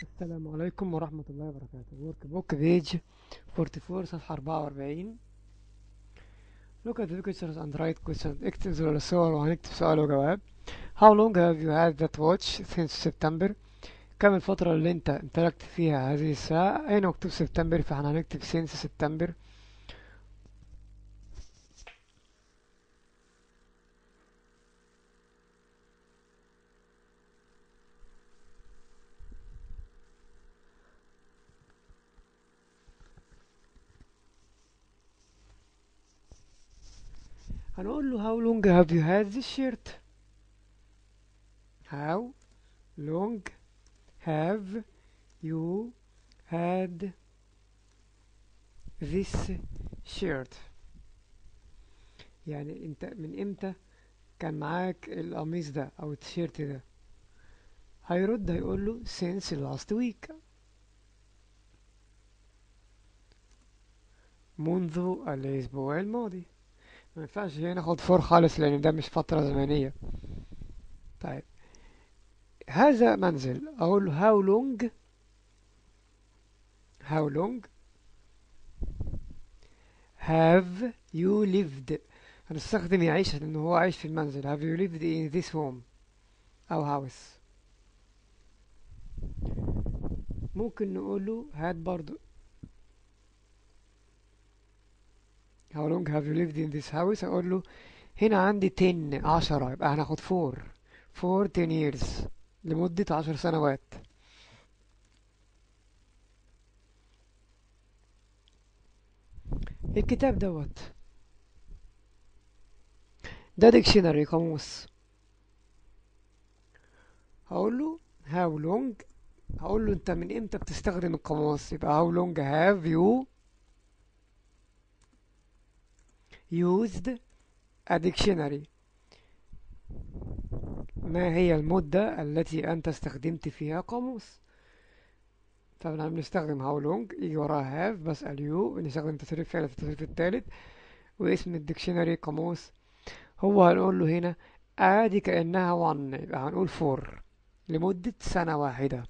السلام عليكم ورحمة الله وبركاته ورك بوك بيج 44 صفحة 44 Look at the pictures and write questions اكتب زر الصور وهنكتب سؤال وجواب How long have you had that watch since September كم الفترة اللي انت امتلكت فيها هذه الساعة هنا مكتوب سبتمبر فاحنا هنكتب since سبتمبر هنقول له how long have you had this shirt how long have you had this shirt يعني انت من امتى كان معاك القميص ده او التيشيرت ده هيرد هيقول له since last week منذ الاسبوع الماضي ما ينفعش هنا ناخد فور خالص لان ده مش فترة زمنية طيب هذا منزل اقول له how long how long have you lived هنستخدم يعيش لأنه هو عايش في المنزل have you lived in this home أو house ممكن نقول له هات برضو how long have you lived in this house أقول له هنا عندي 10 عشرة يبقى هناخد 4 for 10 years لمدة عشر سنوات الكتاب دوت ده ديكشنري قاموس هقول له how long هقول له انت من امتى بتستخدم القاموس يبقى how long have you used a dictionary ما هي المدة التي أنت استخدمت فيها قاموس طبعا بنستخدم how long يجي وراها have بسأل you بنستخدم تصريف فعل في التصريف الثالث واسم الديكشنري قاموس هو هنقول له هنا عادي كأنها one يبقى هنقول for لمدة سنة واحدة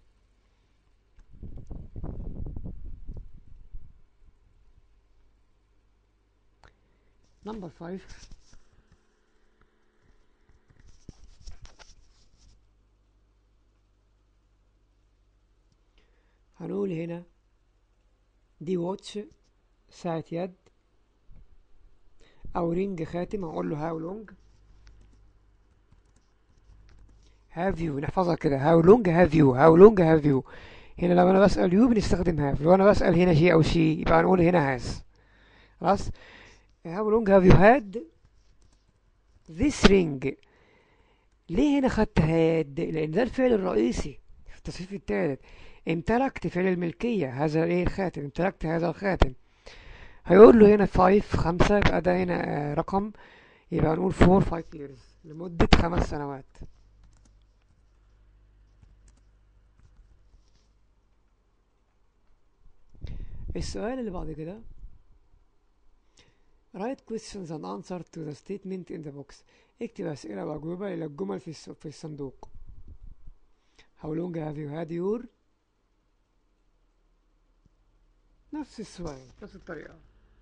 number five هنقول هنا دي واتش ساعة يد أو رينج خاتم هقول له هاو لونج هاف يو نحفظها كده هاو لونج هاف يو هاو لونج هاف يو هنا لما أنا بسأل يو بنستخدم هاف لو أنا بسأل هنا شي أو شي يبقى نقول هنا هاز خلاص هاو لونج هاف يو هاد this ring ليه هنا خدت هاد لأن ده الفعل الرئيسي في التصريف الثالث امتلكت فعل الملكية هذا ايه الخاتم امتلكت هذا الخاتم هيقول له هنا 5 خمسة يبقى ده هنا آه رقم يبقى نقول 4 5 years لمدة خمس سنوات السؤال اللي بعد كده write questions and answer to the statement in the box اكتب أسئلة وأجوبة إلى الجمل في في الصندوق How long have you had your نفس السؤال نفس الطريقة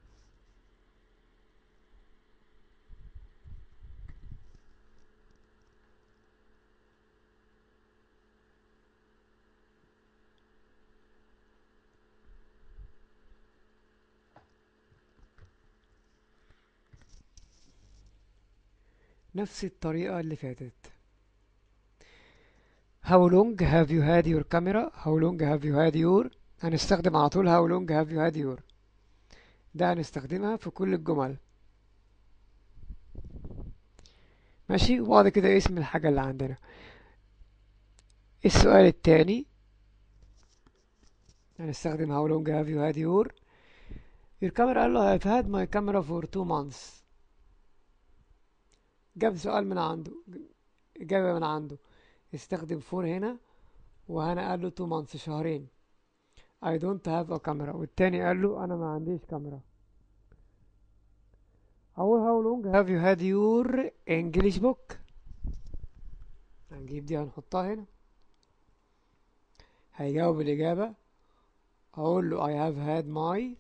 نفس الطريقة اللي فاتت How long have you had your camera? How long have you had your هنستخدم على طول how long have you had your ده هنستخدمها في كل الجمل ماشي وبعد كده اسم الحاجة اللي عندنا السؤال التاني هنستخدم how long have you had your your camera قال له I've had my camera for two months جاب سؤال من عنده إجابة من عنده استخدم for هنا وهنا قال له two months شهرين I don't have a camera والتاني قال له أنا ما عنديش كاميرا أقول how long have you had your English book هنجيب دي هنحطها هنا هيجاوب الإجابة هقول له I have had my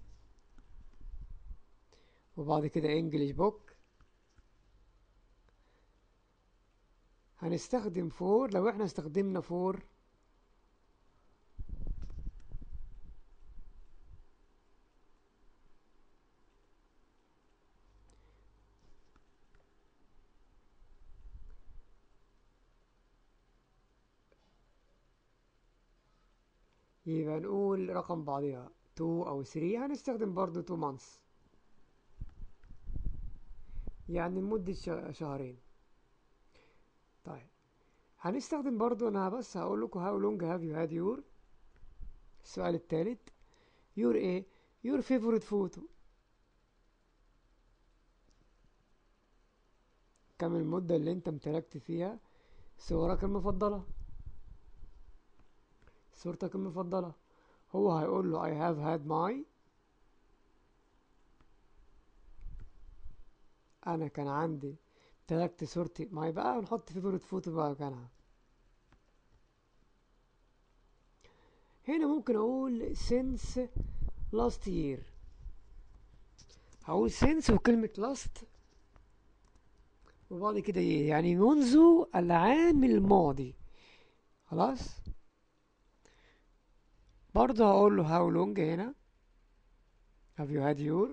وبعد كده English book هنستخدم for لو احنا استخدمنا for يبقى نقول رقم بعضها 2 أو 3 هنستخدم برضو 2 months يعني لمدة شهرين طيب هنستخدم برضو أنا بس هقول لكم how long have you had your السؤال الثالث your ايه your favorite photo كم المدة اللي انت امتلكت فيها صورك المفضلة صورتك المفضلة هو هيقول له I have had my أنا كان عندي امتلكت صورتي ما بقى ونحط فيفورت فوتو بقى مكانها هنا ممكن أقول since last year هقول since وكلمة last وبعد كده يعني منذ العام الماضي خلاص برضه هقول له how long هنا have you had your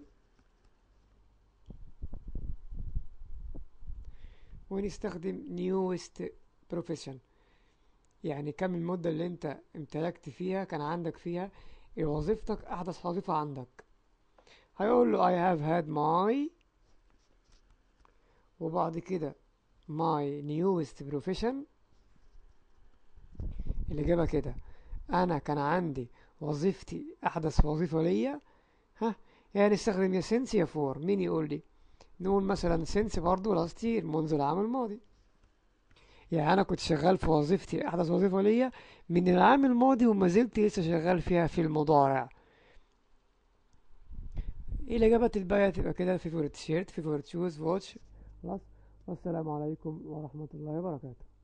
ونستخدم newest profession يعني كم المدة اللي انت امتلكت فيها كان عندك فيها وظيفتك احدث وظيفة عندك هيقول له I have had my وبعد كده my newest profession الإجابة كده أنا كان عندي وظيفتي أحدث وظيفة ليا ها يعني نستخدم يا سنس يا فور مين يقول لي نقول مثلا سنس برضو لاستير منذ العام الماضي يعني أنا كنت شغال في وظيفتي أحدث وظيفة ليا من العام الماضي وما زلت لسه شغال فيها في المضارع إيه الإجابة الباقية تبقى كده فيفورت تيشيرت فيفورت شوز واتش خلاص والسلام عليكم ورحمة الله وبركاته